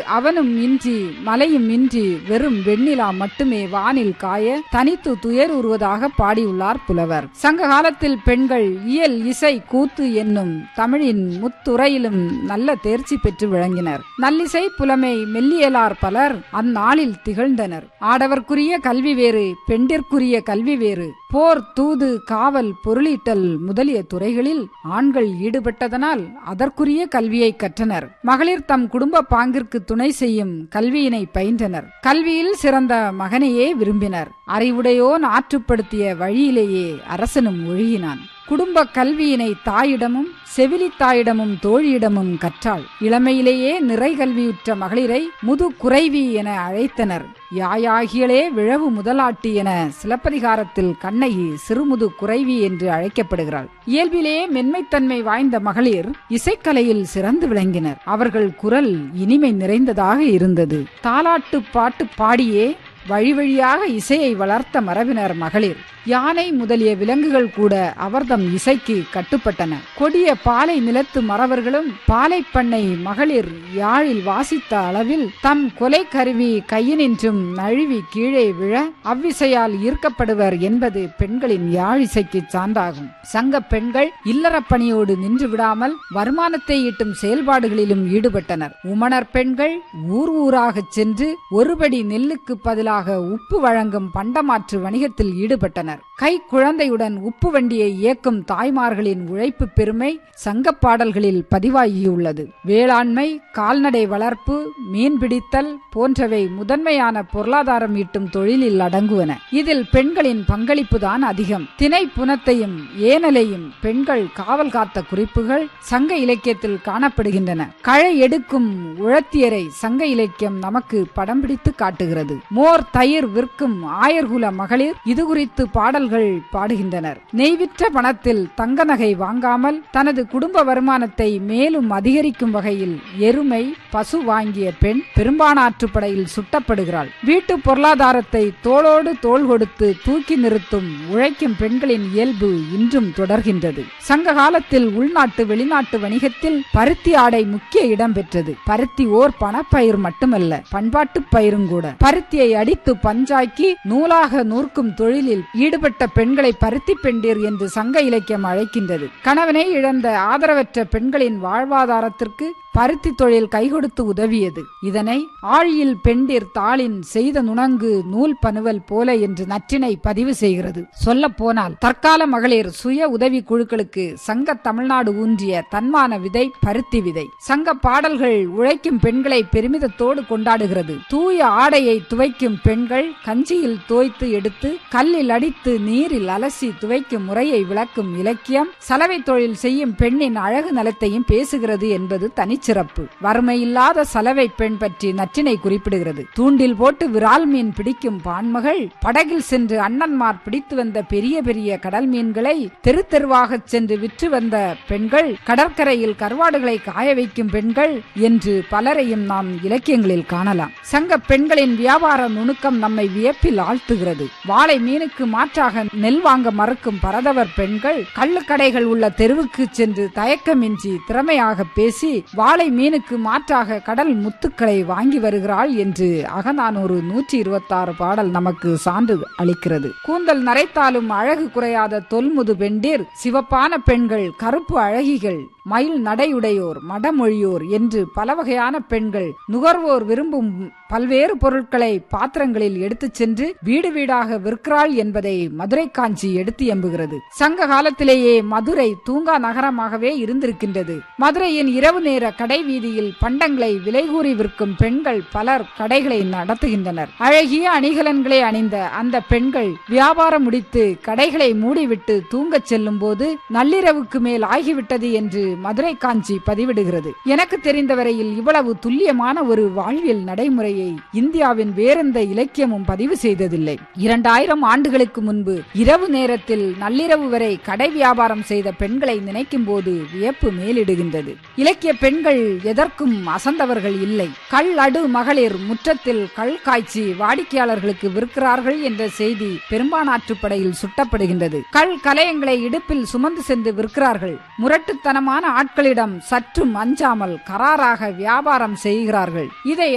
அவனும் இன்றி மலையும் இன்றி வெறும் வெண்ணிலா மட்டுமே வானில் காய தனித்து துயர் உருவதாக பாடியுள்ளார் புலவர் சங்க காலத்தில் பெண்கள் இயல் இசை கூத்து என்னும் தமிழின் முத்துறையிலும் நல்ல தேர்ச்சி பெற்று விளங்கினர் நல்லிசை புலமை மெல்லியலார் பலர் அந்நாளில் திகழ்ந்தனர் ஆடவர்க்குரிய கல்வி வேறு பெண்டிற்குரிய கல்வி வேறு போர் தூது காவல் பொருளீட்டல் முதலிய துறைகளில் ஆண்கள் ஈடுபட்டதனால் அதற்குரிய கல்வியை கற்றனர் மகளிர் தம் குடும்ப பாங்கிற்கு துணை செய்யும் கல்வியினை பயின்றனர் கல்வியில் சிறந்த மகனையே விரும்பினர் அறிவுடையோன் ஆற்றுப்படுத்திய வழியிலேயே அரசனும் ஒழுகினான் குடும்ப கல்வியினை தாயிடமும் செவிலி தாயிடமும் தோழியிடமும் கற்றாள் இளமையிலேயே நிறை கல்வியுற்ற மகளிரை முது குறைவி என அழைத்தனர் யாயாகியலே விழவு முதலாட்டி என சிலப்பதிகாரத்தில் கண்ணகி சிறுமுது குறைவி என்று அழைக்கப்படுகிறாள் இயல்பிலேயே மென்மைத்தன்மை வாய்ந்த மகளிர் இசைக்கலையில் சிறந்து விளங்கினர் அவர்கள் குரல் இனிமை நிறைந்ததாக இருந்தது தாலாட்டு பாட்டு பாடியே வழி வழியாக இசையை வளர்த்த மரபினர் மகளிர் யானை முதலிய விலங்குகள் கூட அவர்தம் இசைக்கு கட்டுப்பட்டன கொடிய பாலை நிலத்து மறவர்களும் பாலை பண்ணை மகளிர் யாழில் வாசித்த அளவில் தம் கொலை கருவி கையினின்றும் நழுவி கீழே விழ அவ்விசையால் ஈர்க்கப்படுவர் என்பது பெண்களின் யாழிசைக்கு சான்றாகும் சங்க பெண்கள் இல்லறப் பணியோடு நின்று விடாமல் வருமானத்தை ஈட்டும் செயல்பாடுகளிலும் ஈடுபட்டனர் உமணர் பெண்கள் ஊர் ஊராகச் சென்று ஒருபடி நெல்லுக்கு பதிலாக உப்பு வழங்கும் பண்டமாற்று வணிகத்தில் ஈடுபட்டனர் கை குழந்தையுடன் உப்பு வண்டியை இயக்கும் தாய்மார்களின் உழைப்பு பெருமை சங்க பாடல்களில் பதிவாகியுள்ளது வேளாண்மை கால்நடை வளர்ப்பு மீன்பிடித்தல் போன்றவை முதன்மையான பொருளாதாரம் ஈட்டும் தொழிலில் அடங்குவன இதில் பெண்களின் பங்களிப்புதான் அதிகம் திணை புனத்தையும் ஏனலையும் பெண்கள் காவல் காத்த குறிப்புகள் சங்க இலக்கியத்தில் காணப்படுகின்றன களை எடுக்கும் உழத்தியரை சங்க இலக்கியம் நமக்கு படம் பிடித்து காட்டுகிறது மோர் தயிர் விற்கும் ஆயர்குல மகளிர் இது குறித்து பாடல்கள் பாடுகின்றனர் நெய்விற்ற பணத்தில் தங்க நகை வாங்காமல் தனது குடும்ப வருமானத்தை மேலும் அதிகரிக்கும் வகையில் எருமை பசு வாங்கிய பெண் பெரும்பானாற்றுப்படையில் சுட்டப்படுகிறாள் வீட்டு பொருளாதாரத்தை தோளோடு தோள் கொடுத்து தூக்கி நிறுத்தும் உழைக்கும் பெண்களின் இயல்பு இன்றும் தொடர்கின்றது சங்க காலத்தில் உள்நாட்டு வெளிநாட்டு வணிகத்தில் பருத்தி ஆடை முக்கிய இடம் பெற்றது பருத்தி ஓர் பணப்பயிர் மட்டுமல்ல பண்பாட்டு பயிரும் கூட பருத்தியை அடித்து பஞ்சாக்கி நூலாக நூற்கும் தொழிலில் ஈடுபட்ட பெண்களை பருத்தி பெண்டீர் என்று சங்க இலக்கியம் அழைக்கின்றது கணவனை இழந்த ஆதரவற்ற பெண்களின் வாழ்வாதாரத்திற்கு பருத்தி தொழில் கைகொடுத்து உதவியது இதனை ஆழியில் பெண்டிர் தாளின் செய்த நுணங்கு நூல் பனுவல் போல என்று நற்றினை பதிவு செய்கிறது சொல்ல போனால் தற்கால மகளிர் சுய உதவி குழுக்களுக்கு சங்க தமிழ்நாடு ஊன்றிய தன்மான விதை பருத்தி விதை சங்க பாடல்கள் உழைக்கும் பெண்களை பெருமிதத்தோடு கொண்டாடுகிறது தூய ஆடையை துவைக்கும் பெண்கள் கஞ்சியில் தோய்த்து எடுத்து கல்லில் அடித்து நீரில் அலசி துவைக்கும் முறையை விளக்கும் இலக்கியம் சலவை தொழில் செய்யும் பெண்ணின் அழகு நலத்தையும் பேசுகிறது என்பது தனிச்சிறப்பு வறுமையில்லாத சலவை பெண் பற்றி நற்றினை குறிப்பிடுகிறது தூண்டில் போட்டு விரால் மீன் பிடிக்கும் பான்மகள் படகில் சென்று அண்ணன்மார் பிடித்து வந்த பெரிய பெரிய கடல் மீன்களை தெரு தெருவாக சென்று விற்று வந்த பெண்கள் கடற்கரையில் கருவாடுகளை காய வைக்கும் பெண்கள் என்று பலரையும் நாம் இலக்கியங்களில் காணலாம் சங்க பெண்களின் வியாபார நுணுக்கம் நம்மை வியப்பில் ஆழ்த்துகிறது வாழை மீனுக்கு மாற்றாக நெல் வாங்க மறுக்கும் பரதவர் பெண்கள் கள்ளுக்கடைகள் உள்ள தெருவுக்கு சென்று தயக்கமின்றி திறமையாக பேசி வாழை மீனுக்கு மாற்றாக கடல் முத்துக்களை வாங்கி வருகிறாள் என்று அகநானூறு நூற்றி இருபத்தாறு பாடல் நமக்கு சான்று அளிக்கிறது கூந்தல் நரைத்தாலும் அழகு குறையாத தொல்முது பெண்டிர் சிவப்பான பெண்கள் கருப்பு அழகிகள் மயில் நடையுடையோர் மடமொழியோர் என்று பல வகையான பெண்கள் நுகர்வோர் விரும்பும் பல்வேறு பொருட்களை பாத்திரங்களில் எடுத்துச் சென்று வீடு வீடாக விற்கிறாள் என்பதை மதுரை காஞ்சி எடுத்து எம்புகிறது சங்க காலத்திலேயே மதுரை தூங்கா நகரமாகவே இருந்திருக்கின்றது மதுரையின் இரவு நேர கடை வீதியில் பண்டங்களை விலை கூறி விற்கும் பெண்கள் பலர் கடைகளை நடத்துகின்றனர் அழகிய அணிகலன்களை அணிந்த அந்த பெண்கள் வியாபாரம் முடித்து கடைகளை மூடிவிட்டு தூங்கச் செல்லும் போது நள்ளிரவுக்கு மேல் ஆகிவிட்டது என்று மதுரை காஞ்சி பதிவிடுகிறது எனக்கு தெரிந்தவரையில் இவ்வளவு துல்லியமான ஒரு வாழ்வியல் நடைமுறையை இந்தியாவின் வேறெந்த இலக்கியமும் பதிவு செய்ததில்லை இரண்டாயிரம் ஆண்டுகளுக்கு முன்பு இரவு நேரத்தில் நள்ளிரவு வரை கடை வியாபாரம் செய்த பெண்களை நினைக்கும் போது வியப்பு மேலிடுகின்றது இலக்கிய பெண்கள் எதற்கும் அசந்தவர்கள் இல்லை கள் அடு மகளிர் முற்றத்தில் கள் காய்ச்சி வாடிக்கையாளர்களுக்கு விற்கிறார்கள் என்ற செய்தி பெரும்பானாற்றுப்படையில் சுட்டப்படுகின்றது கள் கலையங்களை இடுப்பில் சுமந்து சென்று விற்கிறார்கள் முரட்டுத்தனமான ஆட்களிடம் சற்றும் அஞ்சாமல் கராராக வியாபாரம் செய்கிறார்கள் இதை